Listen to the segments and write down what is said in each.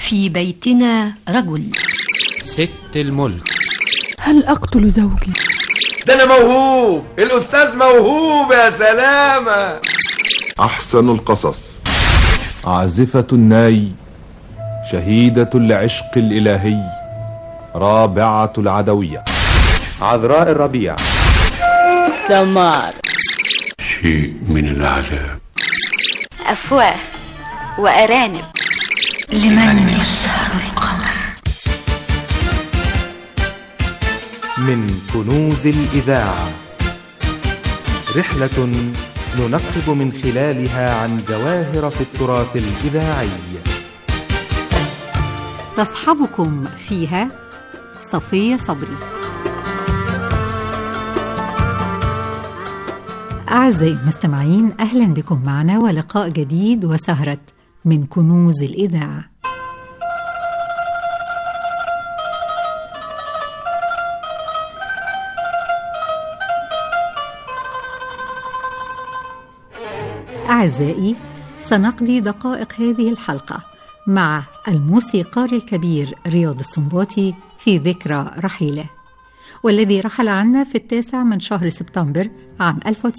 في بيتنا رجل ست الملك هل أقتل زوجي؟ ده أنا موهوب الأستاذ موهوب يا سلامة أحسن القصص عازفة الناي شهيدة العشق الإلهي رابعة العدوية عذراء الربيع سمار شيء من العذاب أفواه وأرانب لمن يسهر القمر من كنوز الإذاعة رحلة ننقب من خلالها عن جواهر في التراث الإذاعي تصحبكم فيها صفية صبري أعزائي المستمعين أهلا بكم معنا ولقاء جديد وسهرة من كنوز الإذاعة أعزائي سنقضي دقائق هذه الحلقة مع الموسيقار الكبير رياض السنباطي في ذكرى رحيله والذي رحل عنا في التاسع من شهر سبتمبر عام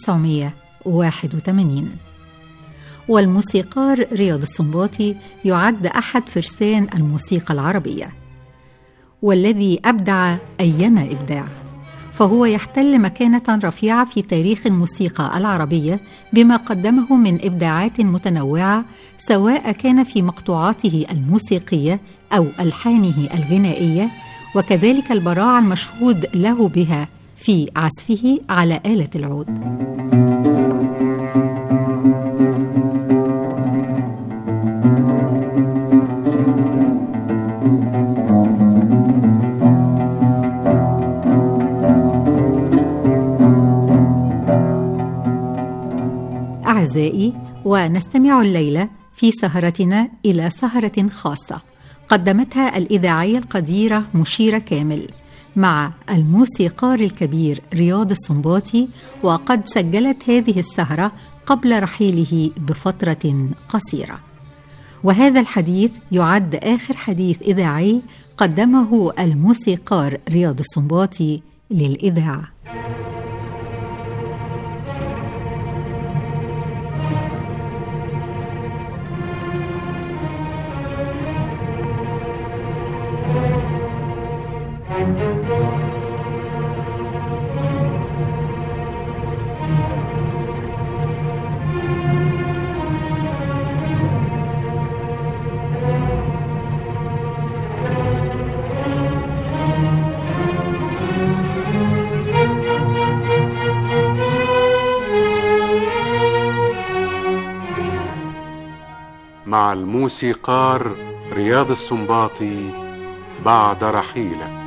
1981 والموسيقار رياض السنباطي يعد أحد فرسان الموسيقى العربية والذي أبدع أيما إبداع فهو يحتل مكانة رفيعة في تاريخ الموسيقى العربية بما قدمه من إبداعات متنوعة سواء كان في مقطوعاته الموسيقية أو ألحانه الغنائية وكذلك البراعة المشهود له بها في عزفه على آلة العود. أعزائي ونستمع الليلة في سهرتنا إلى سهرة خاصة قدمتها الإذاعية القديرة مشيرة كامل مع الموسيقار الكبير رياض السنباطي وقد سجلت هذه السهرة قبل رحيله بفترة قصيرة وهذا الحديث يعد آخر حديث إذاعي قدمه الموسيقار رياض السنباطي للإذاعة مع الموسيقار رياض السنباطي بعد رحيله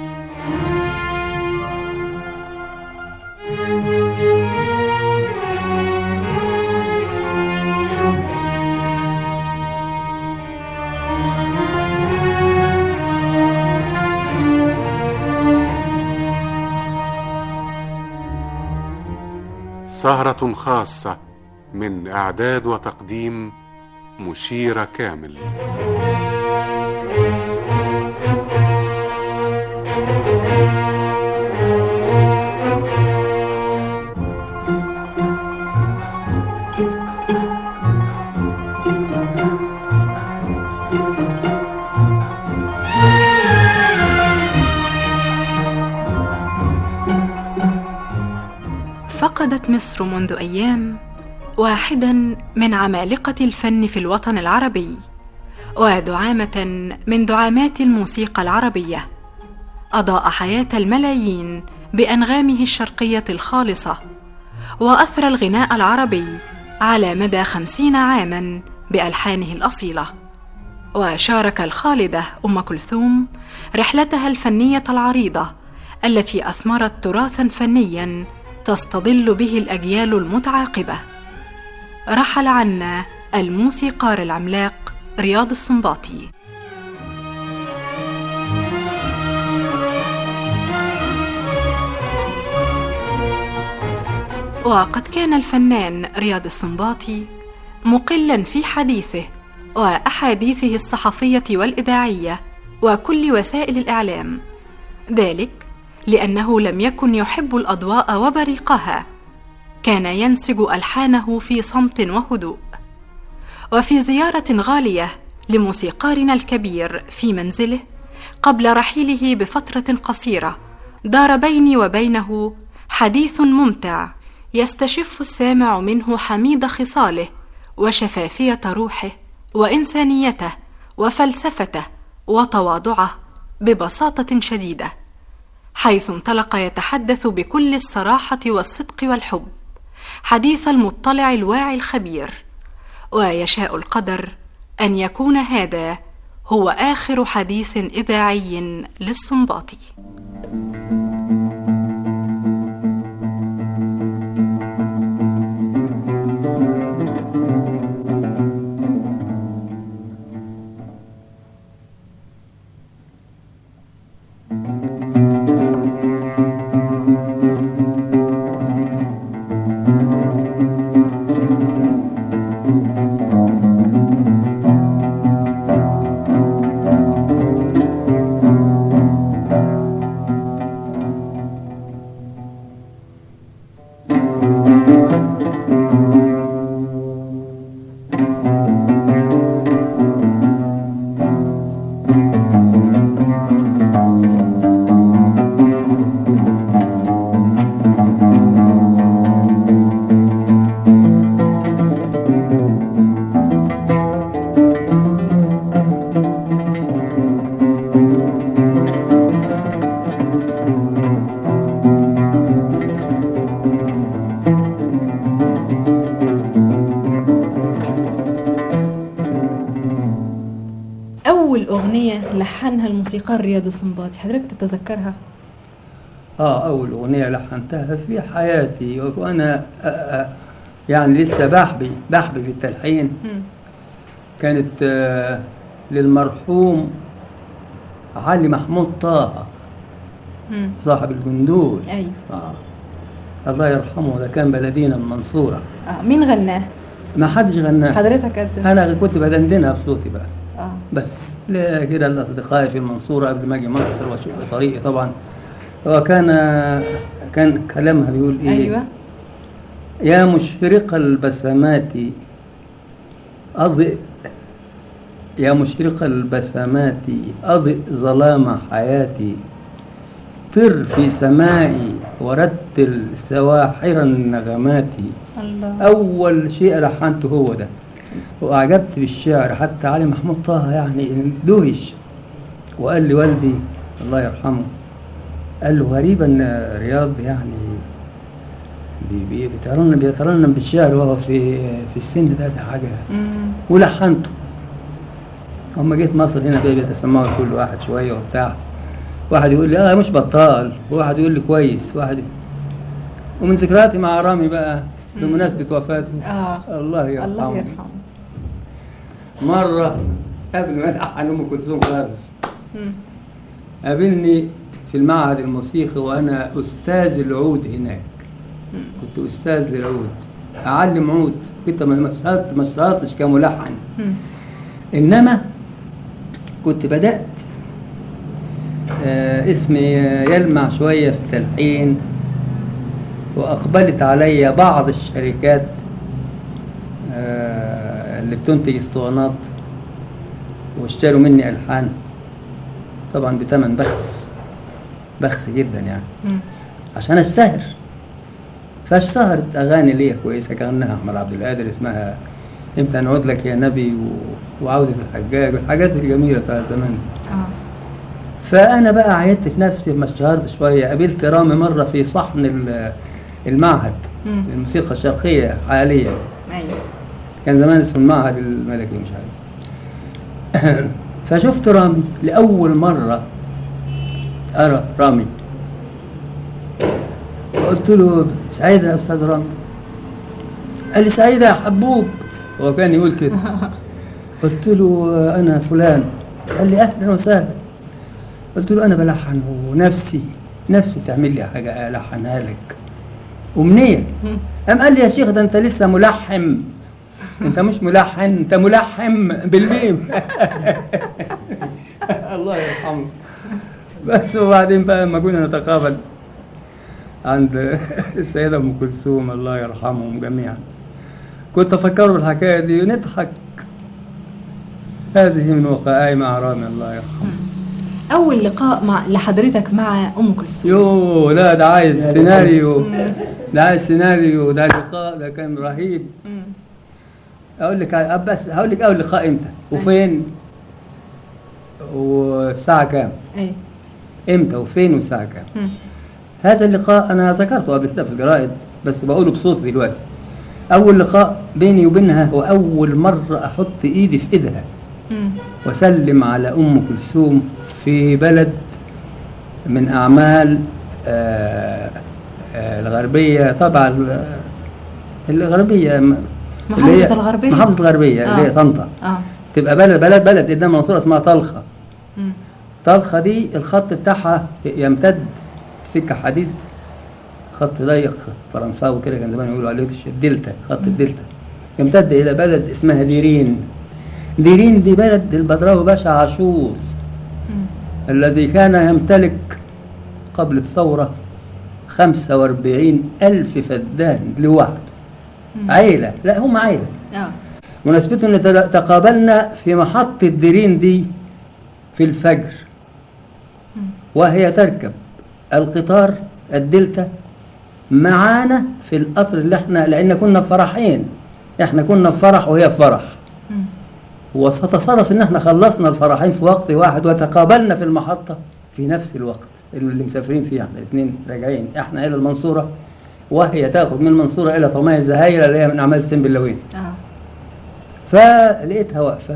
سهرة خاصة من إعداد وتقديم مشيرة كامل فقدت مصر منذ ايام واحدا من عمالقه الفن في الوطن العربي ودعامه من دعامات الموسيقى العربيه اضاء حياه الملايين بانغامه الشرقيه الخالصه واثرى الغناء العربي على مدى خمسين عاما بالحانه الاصيله وشارك الخالده ام كلثوم رحلتها الفنيه العريضه التي اثمرت تراثا فنيا تستظل به الاجيال المتعاقبه رحل عنا الموسيقار العملاق رياض السنباطي وقد كان الفنان رياض السنباطي مقلا في حديثه وأحاديثه الصحفية والإذاعية وكل وسائل الإعلام ذلك لأنه لم يكن يحب الأضواء وبريقها كان ينسج ألحانه في صمت وهدوء وفي زيارة غالية لموسيقارنا الكبير في منزله قبل رحيله بفترة قصيرة دار بيني وبينه حديث ممتع يستشف السامع منه حميد خصاله وشفافية روحه وإنسانيته وفلسفته وتواضعه ببساطة شديدة حيث انطلق يتحدث بكل الصراحة والصدق والحب حديث المطلع الواعي الخبير ويشاء القدر أن يكون هذا هو آخر حديث إذاعي للسنباطي لحنها الموسيقار رياض السنباطي حضرتك تتذكرها؟ اه اول اغنيه لحنتها في حياتي وانا آه يعني لسه بحبي بحبي في التلحين مم. كانت آه للمرحوم علي محمود طه مم. صاحب الجندول ايوه آه. الله يرحمه ده كان بلدينا من المنصوره اه مين غناه؟ ما حدش غناها حضرتك قد انا كنت بدندنها بصوتي بقى اه بس لا كده الاصدقاء في المنصوره قبل ما اجي مصر واشوف طريقي طبعا هو كان كان كلامها بيقول ايه ايوه يا مشرق البسمات أضئ يا مشرق البسمات أضئ ظلام حياتي طر في سمائي ورتل سواحر النغمات الله أول شيء لحنته هو ده وأعجبت بالشعر حتى علي محمود طه يعني دهش وقال لي والدي الله يرحمه قال له غريبا ان رياض يعني بي- بي- بيترنم بيترنم بالشعر وهو في في السن ده ده حاجه مم. ولحنته اما جيت مصر هنا بقى بيتسمعوا كل واحد شويه وبتاع واحد يقول لي اه مش بطال وواحد يقول لي كويس واحد ومن ذكرياتي مع رامي بقى بمناسبه وفاته اه الله يرحمه الله يرحمه مره قبل ما الحن ام كلثوم خالص مم. قابلني في المعهد الموسيقي وانا استاذ العود هناك كنت استاذ للعود اعلم عود كنت ما ما اشتغلت- ما اشتغلتش كملحن مم. انما كنت بدات آه اسمي يلمع شويه في التلحين واقبلت علي بعض الشركات آه اللي بتنتج اسطوانات واشتروا مني الحان طبعا بثمن بخس بخس جدا يعني مم. عشان اشتهر فاشتهرت اغاني ليا كويسه غناها احمد عبد القادر اسمها امتى نعود لك يا نبي و... وعوده الحجاج والحاجات الجميله بتاعت زمان دي. اه فانا بقى عيدت في نفسي لما اشتهرت شويه قابلت رامي مره في صحن ال- المعهد مم. الموسيقى الشرقيه حاليا ايوه كان زمان اسمه المعهد الملكي مش عارف فشفت رامي لأول مرة أرى رامي قلت له سعيدة يا أستاذ رامي قال لي سعيدة يا حبوب هو كان يقول كده قلت له أنا فلان قال لي أهلا وسهلا قلت له أنا بلحن ونفسي نفسي تعمل لي حاجة ألحنها لك أمنية قام قال لي يا شيخ ده أنت لسه ملحم انت مش ملحن انت ملحم بالميم الله يرحمه بس وبعدين بقى لما كنا نتقابل عند السيدة أم كلثوم الله يرحمهم جميعا كنت أفكر بالحكاية دي ونضحك هذه من وقائع مع رامي الله يرحمه أول لقاء مع لحضرتك مع أم كلثوم يو لا ده عايز سيناريو ده عايز سيناريو ده لقاء ده كان رهيب اقول لك بس هقول لك اول لقاء امتى وفين والساعه كام اي امتى وفين والساعه كام هذا اللقاء انا ذكرته قبل كده في الجرائد بس بقوله بصوت دلوقتي اول لقاء بيني وبينها واول مره احط ايدي في ايدها وسلم على ام كلثوم في بلد من اعمال آآ آآ الغربيه طبعا الغربيه محافظة الغربية محافظة الغربية آه. اللي هي طنطا اه تبقى بلد بلد بلد قدام منصورة اسمها طلخة طلخة دي الخط بتاعها يمتد سكة حديد خط ضيق فرنساوي كده كان زمان يقولوا عليه الدلتا خط الدلتا يمتد إلى بلد اسمها ديرين ديرين دي بلد البدراوي باشا عاشور الذي كان يمتلك قبل الثورة 45 ألف فدان لوحده عيلة لا هم عيلة اه مناسبته ان تل- تقابلنا في محطة ديرين دي في الفجر وهي تركب القطار الدلتا معانا في القطر اللي احنا لان كنا في فرحين احنا كنا في فرح وهي في فرح وستصادف ان احنا خلصنا الفرحين في وقت واحد وتقابلنا في المحطة في نفس الوقت اللي مسافرين فيه احنا الاثنين راجعين احنا الى المنصورة وهي تاخذ من المنصورة الى طماية الزهايرة اللي هي من اعمال سنبلاوين اه فلقيتها واقفة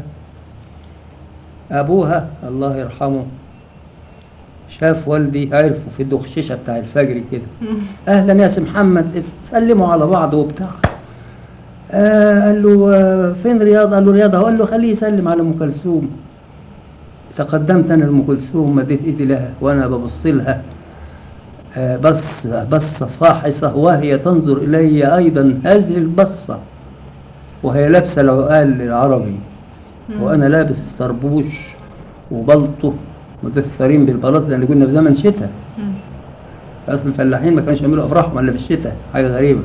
أبوها الله يرحمه شاف والدي عرفوا في الدخششة بتاع الفجر كده أهلا يا سي محمد سلموا على بعض وبتاع آه قال له آه فين رياض قال له رياض قال له خليه يسلم على أم كلثوم تقدمت أنا لأم كلثوم مديت إيدي لها وأنا ببص لها آه بص بصة فاحصة وهي تنظر إلي أيضا هذه البصة وهي لابسه العقال العربي وانا لابس طربوش وبلطو مدثرين بالبلاط لان كنا في زمن شتاء اصل الفلاحين ما كانوش يعملوا افراحهم الا في الشتاء حاجه غريبه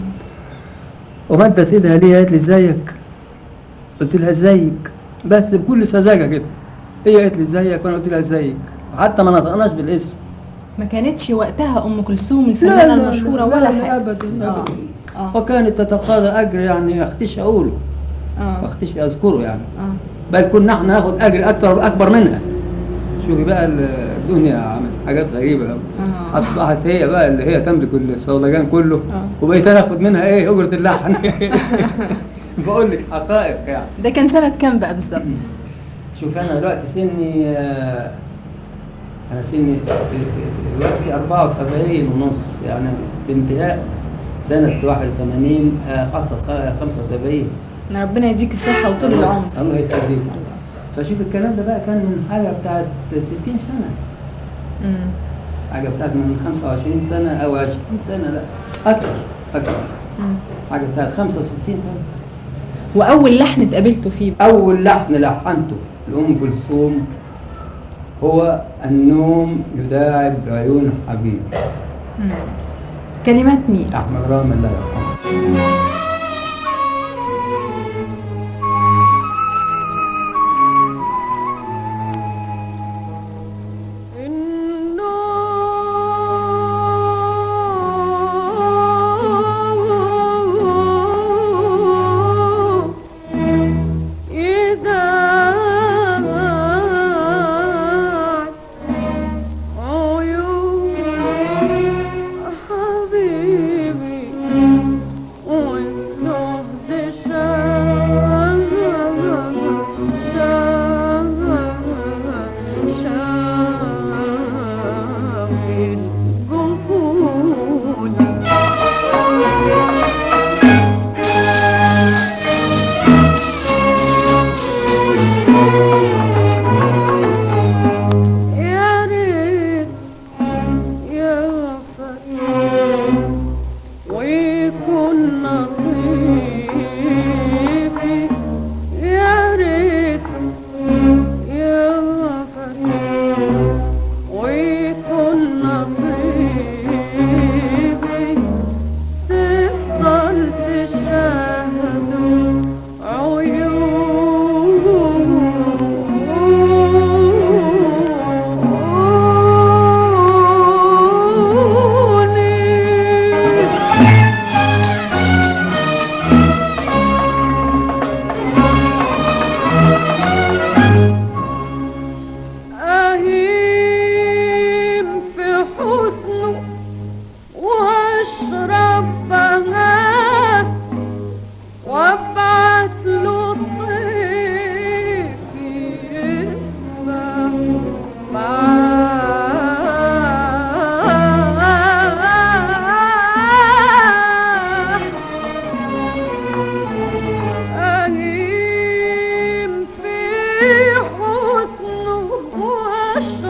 ومدت ايدها ليه قالت لي ازيك قلت لها ازيك بس بكل سذاجه كده هي قالت لي ازيك وانا قلت لها ازيك حتى ما نطقناش بالاسم ما كانتش وقتها ام كلثوم الفنانه المشهوره ولا لا حاجه ابدا آه. ابدا اه وكانت تتقاضى اجر يعني ما اختش اقوله ما اه اختش اذكره يعني اه بل كنا احنا ناخد اجر اكثر اكبر منها شوفي بقى الدنيا عملت حاجات غريبه قوي اه اصبحت هي بقى اللي هي تملك الصولجان كله آه. وبقيت انا اخد منها ايه اجره اللحن بقول لك حقائق يعني ده كان سنه كام بقى بالظبط شوف انا دلوقتي سني آه، انا سني دلوقتي 74 ونص يعني بانتهاء سنة 81 آه، حصل خ- 75 إن ربنا يديك الصحه وطول العمر الله يخليك فشوف الكلام ده بقى كان من حاجة بتاعت 60 سنة مم. حاجة بتاعت من 25 سنة أو 20 سنة لا أكثر أكثر مم. حاجة بتاعت 65 سنة واول لحن اتقابلتوا فيه أول لحن لحنته لأم كلثوم هو النوم يداعب عيون حبيبي مم. كلمات مين أحمد رامي الله يرحمه حبيبي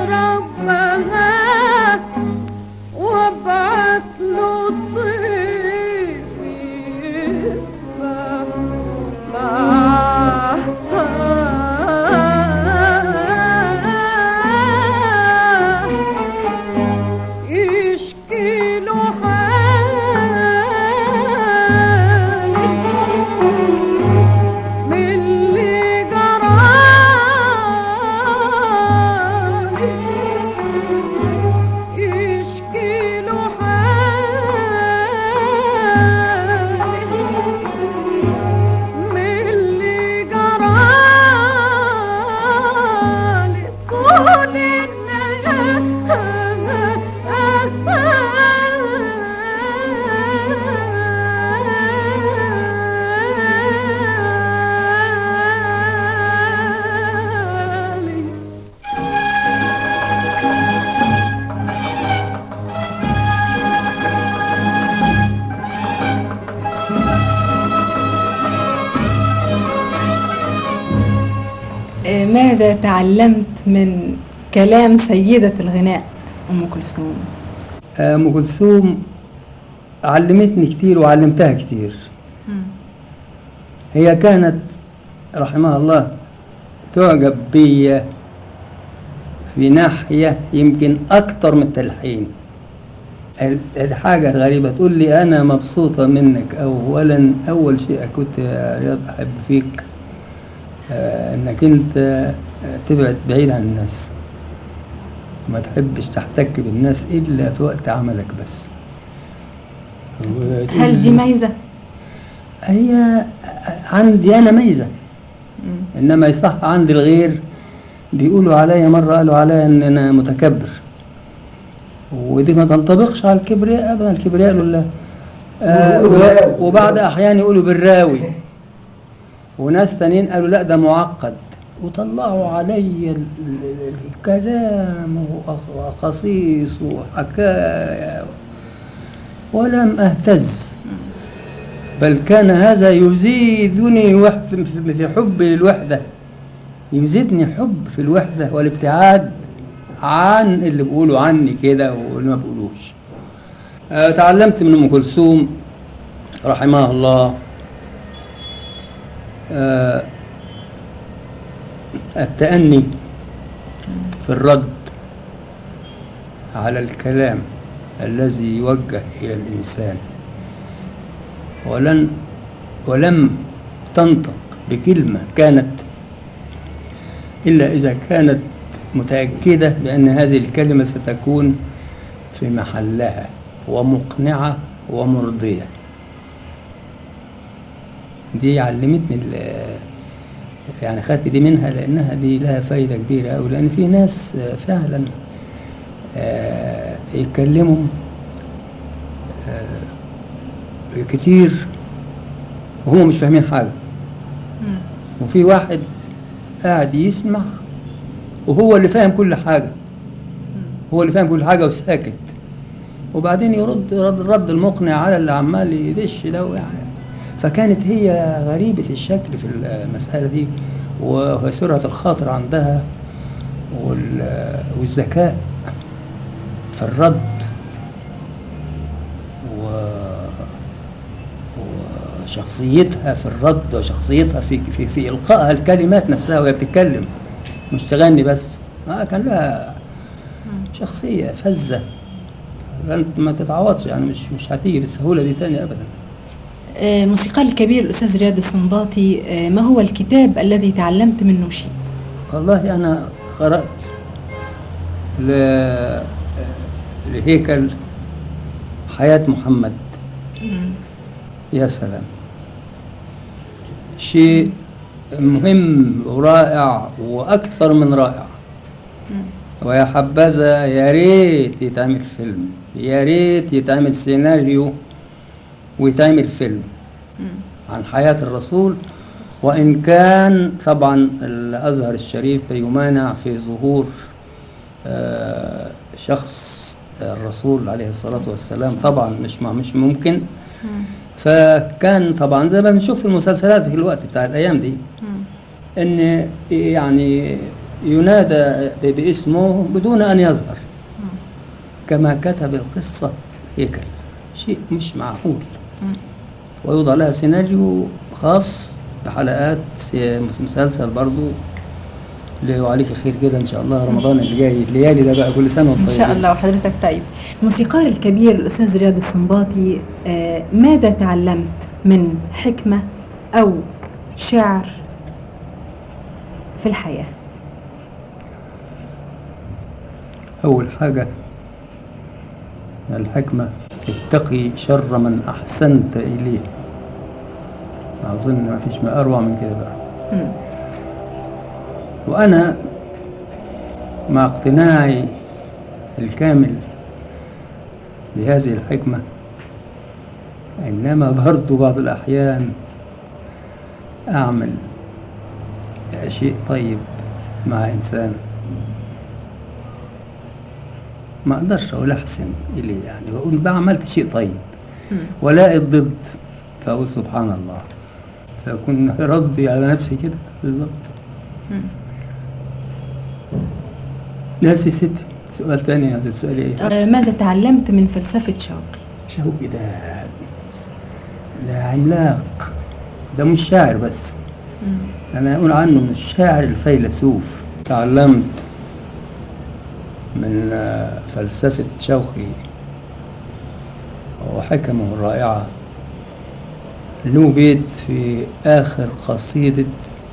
ربها وابعت له طير يسبح معاها يشكي له حالي من اللي جرالي يشكي له حالي من اللي جرالي طول النهار آه، ماذا تعلمت من كلام سيدة الغناء أم كلثوم آه، ام كلثوم علمتني كتير وعلمتها كتير هي كانت رحمها الله تعجب بي في ناحية يمكن أكتر من التلحين ال- الحاجة غريبة تقول لي أنا مبسوطة منك أولا أول شيء كنت يا رياض أحب فيك آه، إنك أنت آه، تبعد بعيد عن الناس ما تحبش تحتك بالناس إلا في وقت عملك بس وتقول هل دي لي- ميزة؟ هي عندي أنا ميزة إنما يصح عند الغير بيقولوا عليا مرة قالوا عليا إن أنا متكبر ودي ما تنطبقش على الكبرياء أبدا الكبرياء لله آه و- وبعد أحيان يقولوا بالراوي وناس تانيين قالوا لا ده معقد وطلعوا علي ال- ال- الكلام وأخ- وأخاصيص وحكاية ولم أهتز بل كان هذا يزيدني وح- في- في في حبي للوحدة يزيدني حب في الوحدة والابتعاد عن اللي بيقولوا عني كده واللي ما بيقولوش آه، تعلمت من أم كلثوم رحمها الله آه، التأني في الرد على الكلام الذي يوجه إلى الإنسان ولن ولم تنطق بكلمة كانت إلا إذا كانت متأكدة بأن هذه الكلمة ستكون في محلها ومقنعة ومرضية دي علمتني ال- يعني خدت دي منها لأنها دي لها فايدة كبيرة أوي لأن في ناس آه، فعلا آه، يتكلموا آه، كتير وهم مش فاهمين حاجة وفي واحد قاعد يسمع وهو اللي فاهم كل حاجة هو اللي فاهم كل حاجة وساكت وبعدين يرد رد الرد المقنع على اللي عمال يدش ده يعني فكانت هي غريبة الشكل في المسألة دي وسرعة الخاطر عندها وال- والذكاء في الرد و... وشخصيتها في الرد وشخصيتها في في, في إلقائها الكلمات نفسها وهي بتتكلم مش تغني بس آه كان لها شخصية فزة لن- ما تتعوضش يعني مش مش هتيجي بالسهولة دي تاني أبدا آه، موسيقار الكبير الأستاذ رياض السنباطي آه، ما هو الكتاب الذي تعلمت منه شيء؟ والله أنا قرأت ل... لهيكل حياة محمد يا سلام شيء مهم ورائع وأكثر من رائع ويا حبذا يا ريت يتعمل فيلم يا ريت يتعمل سيناريو ويتعمل فيلم عن حياة الرسول وإن كان طبعا الأزهر الشريف يمانع في ظهور آه، شخص الرسول عليه الصلاة والسلام طبعا مش ما مش ممكن فكان طبعا زي ما بنشوف في المسلسلات في الوقت بتاع الأيام دي ان يعني ينادى باسمه بدون أن يظهر كما كتب القصة هيكل شيء مش معقول ويوضع لها سيناريو خاص بحلقات مسلسل برضو اللي وعليك خير كده ان شاء الله رمضان اللي جاي الليالي ده بقى كل سنه وانت ان شاء الله وحضرتك طيب الموسيقار الكبير الاستاذ رياض السنباطي آه ماذا تعلمت من حكمه او شعر في الحياه اول حاجه الحكمه اتقي شر من احسنت اليه اظن ما فيش ما اروع من كده بقى م. وأنا مع اقتناعي الكامل بهذه الحكمة إنما برضو بعض الأحيان أعمل شيء طيب مع إنسان ما أقدرش أقول أحسن إليه يعني بقول بقى عملت شيء طيب ولا الضد فأقول سبحان الله فأكون ردي على نفسي كده بالضبط ناسي ستي سؤال تاني هذا السؤال ايه؟ آه ماذا تعلمت من فلسفة شوقي؟ شوقي ده ده عملاق ده مش شاعر بس مم. انا اقول عنه من الشاعر الفيلسوف تعلمت من فلسفة شوقي وحكمه الرائعة له بيت في آخر قصيدة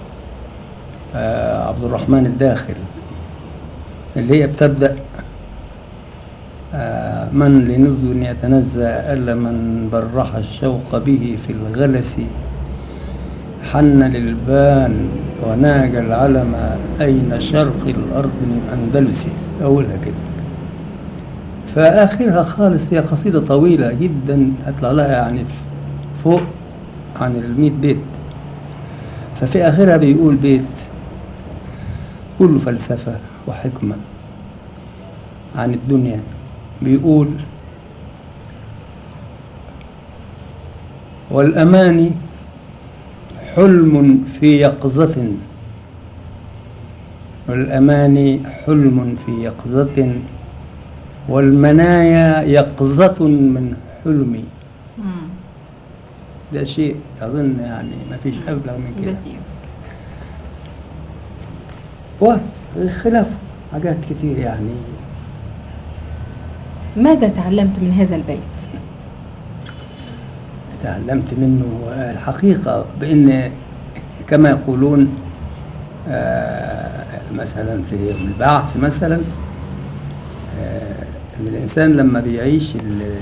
عبد الرحمن الداخل اللي هي بتبدأ من لنذن يتنزى ألا من برح الشوق به في الغلس حن للبان وناج العلم أين شرق الأرض من أندلس أولها كده فآخرها خالص هي قصيدة طويلة جدا هطلع لها يعني فوق عن المئة بيت ففي آخرها بيقول بيت كله فلسفة وحكمة عن الدنيا بيقول والأماني حلم في يقظة والأماني حلم في يقظة والمنايا يقظة من حلمي ده شيء أظن يعني ما فيش أبلغ من كده وخلاف حاجات كتير يعني ماذا تعلمت من هذا البيت؟ تعلمت منه الحقيقة بأن كما يقولون مثلا في البعث مثلا ان الانسان لما بيعيش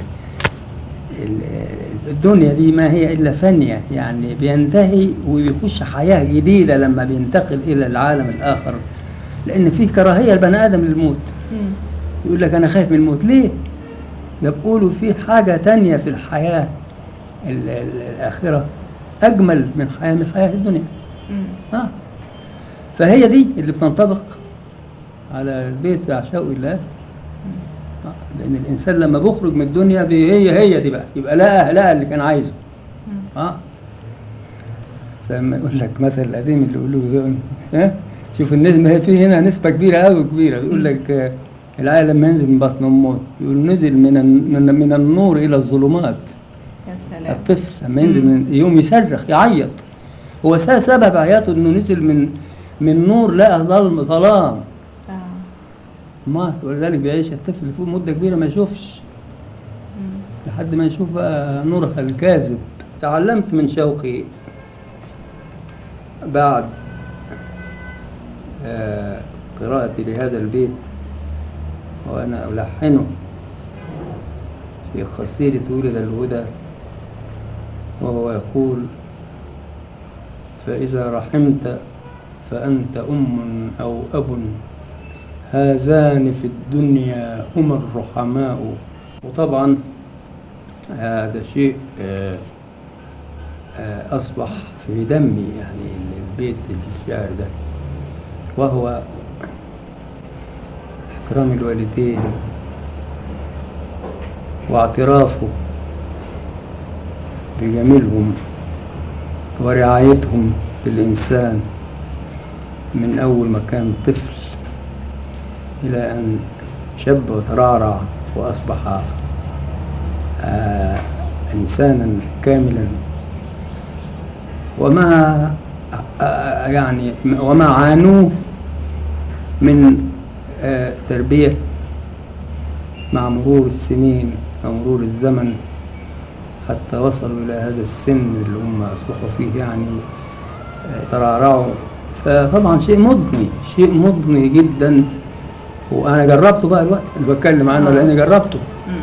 الدنيا دي ما هي الا فانيه يعني بينتهي وبيخش حياه جديده لما بينتقل الى العالم الاخر لان في كراهيه البني ادم للموت يقول لك انا خايف من الموت ليه ده بيقولوا في حاجه تانية في الحياه الاخره اجمل من حياه من حياه الدنيا اه فهي دي اللي بتنطبق على البيت في عشاء الله آه. لان الانسان لما بيخرج من الدنيا هي هي دي بقى يبقى لقى لقى اللي كان عايزه اه زي ما يقول لك مثل القديم اللي يقولوا ها شوف النسبة في هنا نسبة كبيرة قوي كبيرة يقول لك العيل لما ينزل من بطن امه يقول نزل من من, من النور الى الظلمات يا سلام الطفل لما ينزل من يوم يصرخ يعيط هو سبب عياطه انه نزل من من نور لقى ظلم ظلام آه. ما ولذلك بيعيش الطفل فوق مده كبيره ما يشوفش لحد ما يشوف بقى نورها الكاذب تعلمت من شوقي بعد آه قراءتي لهذا البيت وأنا ألحنه في قصيدة ولد الهدى وهو يقول فإذا رحمت فأنت أم أو أب هذان في الدنيا هما الرحماء وطبعا هذا شيء أصبح في دمي يعني البيت الشعر ده وهو احترام الوالدين واعترافه بجميلهم ورعايتهم للإنسان من أول ما كان طفل إلى أن شب وترعرع وأصبح آه إنسانا كاملا وما آه يعني وما عانوه من آه تربية مع مرور السنين ومرور الزمن حتى وصلوا إلى هذا السن اللي هم أصبحوا فيه يعني ترعرعوا فطبعا شيء مضني شيء مضني جدا وأنا جربته بقى الوقت أنا بتكلم عنه لأني جربته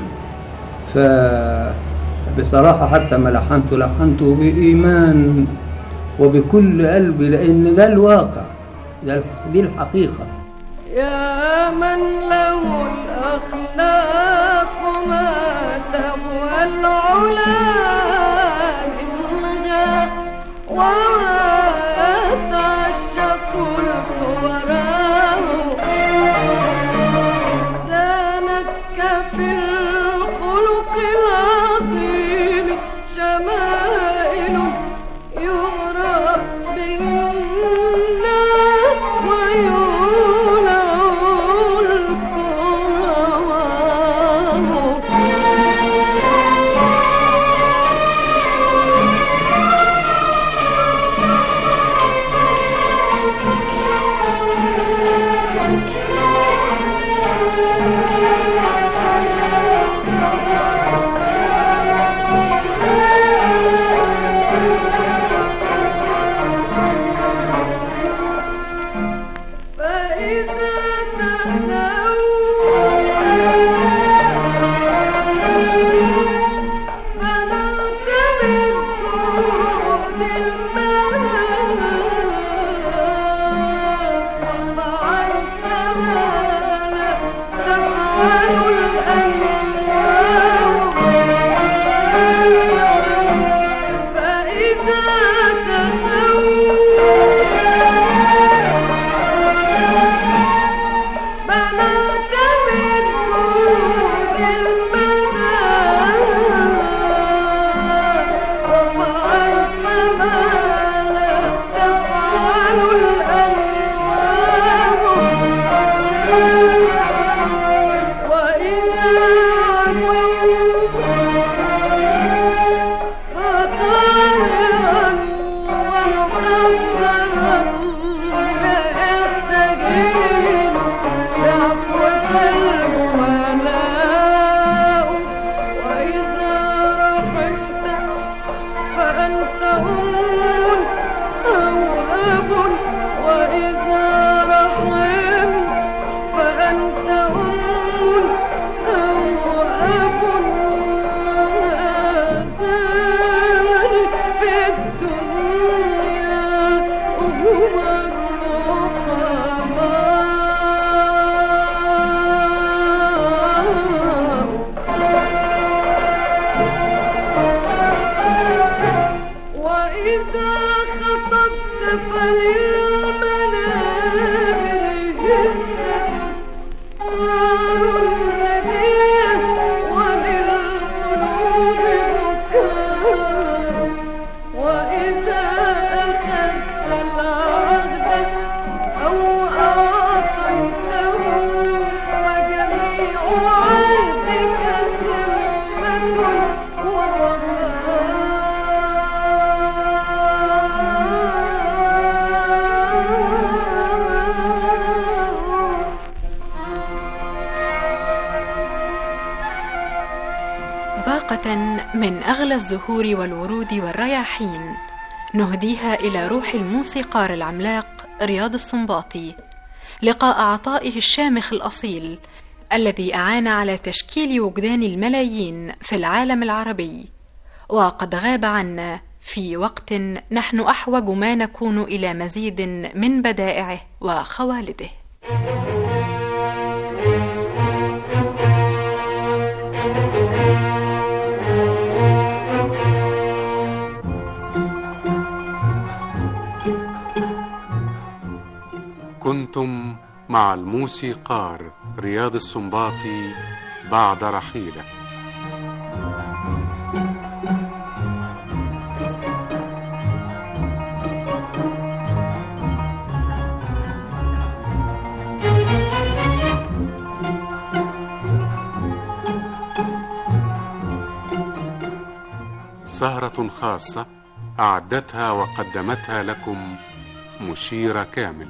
فبصراحة حتى ما لحنته لحنته بإيمان وبكل قلبي لأن ده الواقع ده دي الحقيقة يا من له الأخلاق ما تهوى العلا منها وما تعشق الكبرى زانتك في الخلق العظيم شمائل يغرى بالناس ويولع باقة من أغلى الزهور والورود والرياحين نهديها إلى روح الموسيقار العملاق رياض السنباطي لقاء عطائه الشامخ الأصيل الذي أعان على تشكيل وجدان الملايين في العالم العربي وقد غاب عنا في وقت نحن أحوج ما نكون إلى مزيد من بدائعه وخوالده كنتم مع الموسيقار رياض السنباطي بعد رحيله سهرة خاصة أعدتها وقدمتها لكم مشيرة كامل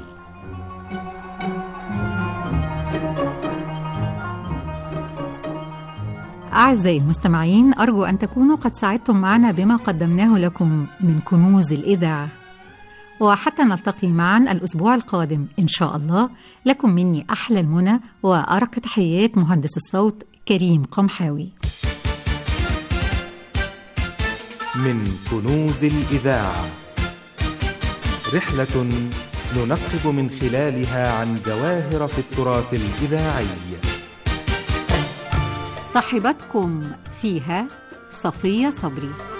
أعزائي المستمعين أرجو أن تكونوا قد ساعدتم معنا بما قدمناه لكم من كنوز الإذاعة وحتى نلتقي معا الأسبوع القادم إن شاء الله لكم مني أحلى المنى وأرق تحيات مهندس الصوت كريم قمحاوي من كنوز الإذاعة رحلة ننقب من خلالها عن جواهر في التراث الإذاعي صاحبتكم فيها صفية صبري